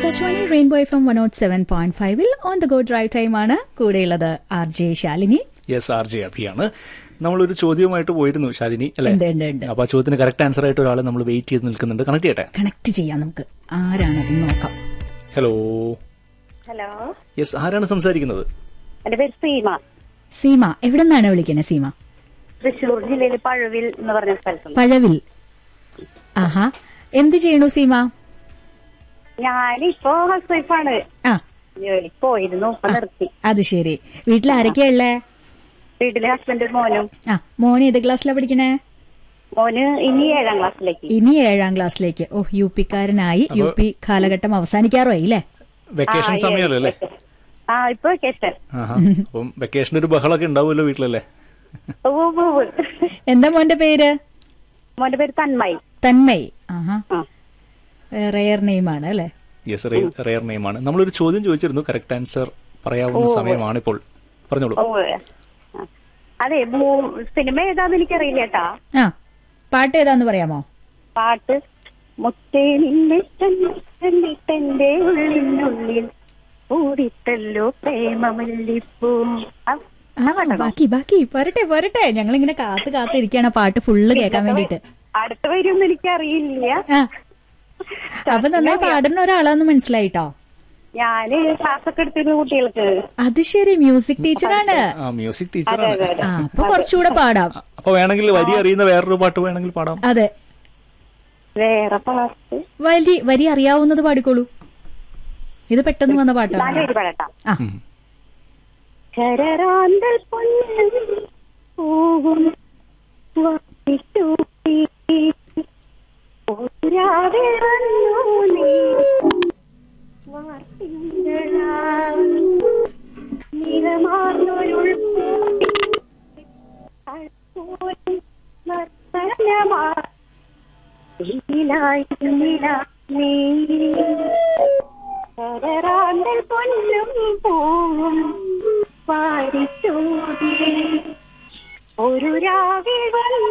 Akashvani rainbow F M one nought seven point ഫൈവിൽ on the go drive time ആണ് കൂടെയുള്ളത് R J Shalini yes R J അഭിയാണ് നമ്മളൊരു ചോദ്യവുമായിട്ട് പോയിരുന്നു ശാലിനി അല്ലെ ഉണ്ട് ഉണ്ട് ഉണ്ട് അപ്പൊ ആ ചോദ്യത്തിന് കറക്റ്റ് ആൻസർ ആയിട്ട് ഒരാൾ നമ്മൾ വെയിറ്റ് ചെയ്ത് നിൽക്കുന്നുണ്ട് കണക്ട് ചെയ്യട്ടെ കണക്ട് ചെയ്യാം നമുക്ക് ആരാണത് നോക്കാം ഹലോ ഹലോ യെസ് ആരാണ് സംസാരിക്കുന്നത് എന്റെ പേര് സീമ സീമ എവിടെ നിന്നാണ് വിളിക്കുന്നത് സീമ തൃശ്ശൂർ ജില്ലയിൽ പഴുവിൽ എന്ന് പറഞ്ഞ സ്ഥലത്തുണ്ട് പഴവിൽ ആഹാ എന്ത് ചെയ്യണു സീമ ഞാനിപ്പോ ഹൗസ് വൈഫാണ് ആ ജോലിക്ക് പോയിരുന്നു ഇപ്പൊ നിർത്തി അത് ശരി വീട്ടിൽ ആരൊക്കെയാ ഉള്ളേ വീട്ടിലെ ഹസ്ബൻഡ് മോനും ആ മോന് ഏത് ക്ലാസ്സിലാ പഠിക്കണേ മോന് ഇനി ഏഴാം ക്ലാസ്സിലേക്ക് ഇനി ഏഴാം ക്ലാസ്സിലേക്ക് ഓ യു പിക്കാരനായി യു പി കാലഘട്ടം അവസാനിക്കാറായി അല്ലേ വെക്കേഷൻ ആ, സമയമല്ലോ അല്ലേ ആ ഇപ്പൊ വെക്കേഷൻ ആഹാ അപ്പം വെക്കേഷൻ ഒരു ബഹളമൊക്കെ ഉണ്ടാവുമല്ലോ വീട്ടിലല്ലേ ഉവ്വ് ഉവ്വ് ഉവ്വ്. എന്താ മോന്റെ പേര് മോന്റെ പേര് തന്മയി തന്മയ് ആഹാ ആ. റെയർ നെയിം ആണ് അല്ലേ യെസ് റെയർ നെയിമാണ് നമ്മളൊരു ചോദ്യം ചോദിച്ചിരുന്നു കറക്റ്റ് ആൻസർ പറയാവുന്ന സമയമാണ് ഇപ്പോൾ പറഞ്ഞോളൂ ഉവ്വ്. ആ. അതെ മൂ- സിനിമ ഏതാന്ന് എനിക്കറിയില്ല കേട്ടാ ആ പാട്ട് ഏതാന്ന് പറയാമോ പാട്ട് മുത്തേ നിന്നെ കണ്ടിട്ടെന്റെ ഉള്ളിനുള്ളിൽ കൂടിത്തല്ലോ പ്രേമമല്ലിപ്പൂ ആ, ആ ബാക്കി ബാക്കി പോരട്ടെ പോരട്ടെ ഞങ്ങൾ ഇങ്ങനെ കാത്ത് കാത്തിരിക്കാണ് ആ പാട്ട് ഫുള്ള് കേൾക്കാൻ വേണ്ടിട്ട് അടുത്ത വരുമെന്ന് എനിക്കറിയില്ല ആ അപ്പൊ നന്നായി പാടുന്ന ഒരാളാന്ന് മനസ്സിലായിട്ടോ ഞാന് ക്ലാസ് ഒക്കെ എടുത്തിരുന്നു കുട്ടികൾക്ക് അത് ശരി മ്യൂസിക് ടീച്ചറാണ് ആ മ്യൂസിക് അതെ ടീച്ചറാണ് അതെ അതെ ആ അപ്പൊ കുറച്ചുകൂടെ പാടാം അപ്പൊ വേണമെങ്കിൽ വരി അറിയുന്ന വേറൊരു പാട്ട് വേണമെങ്കിൽ പാടാം അതെ വേറെ പാട്ട് വരി വരി അറിയാവുന്നത് പാടിക്കോളൂ ഇത് പെട്ടെന്ന് വന്ന പാട്ടാണ് നാലുപേര് പാടട്ടാ ആ ഉം. കരറാന്തൽ പൊന്നും പൂവും വാടിത്തൂക്കി. പോരാതെ വന്നു നീ വാർത്തിങ്കളാം. നിറമാർന്നൊരുൾപ്പൂവി. അൾപ്പോലും നർത്തനമാ. ഇതിലായിരുന്നില്ല നീ കരറാന്തൽ പൊന്നും പൂവും പാടിച്ചൂടി ഒരു രാവിൽ വന്നു